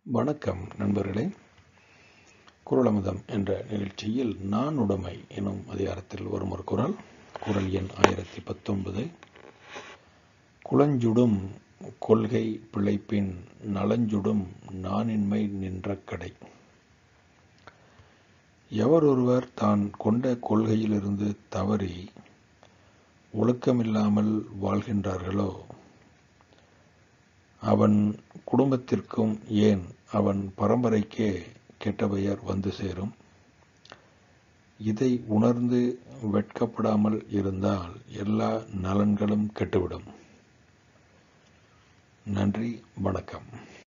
வணக்கம் நண்பர்களே குரலமுதம் என்ற நிகழ்ச்சியில் நான் உடைமை எனும் அதிகாரத்தில் வரும் ஒரு குரல் குரல் எண் ஆயிரத்தி பத்தொன்பது குளஞ்சுடும் கொள்கை பிழைப்பின் நலஞ்சுடும் நானின்மை நின்ற கடை எவரொருவர் தான் கொண்ட கொள்கையிலிருந்து தவறி ஒழுக்கமில்லாமல் வாழ்கின்றார்களோ அவன் குடும்பத்திற்கும் ஏன் அவன் பரம்பரைக்கே கெட்ட பெயர் வந்து சேரும் இதை உணர்ந்து வெட்கப்படாமல் இருந்தால் எல்லா நலன்களும் கெட்டுவிடும் நன்றி வணக்கம்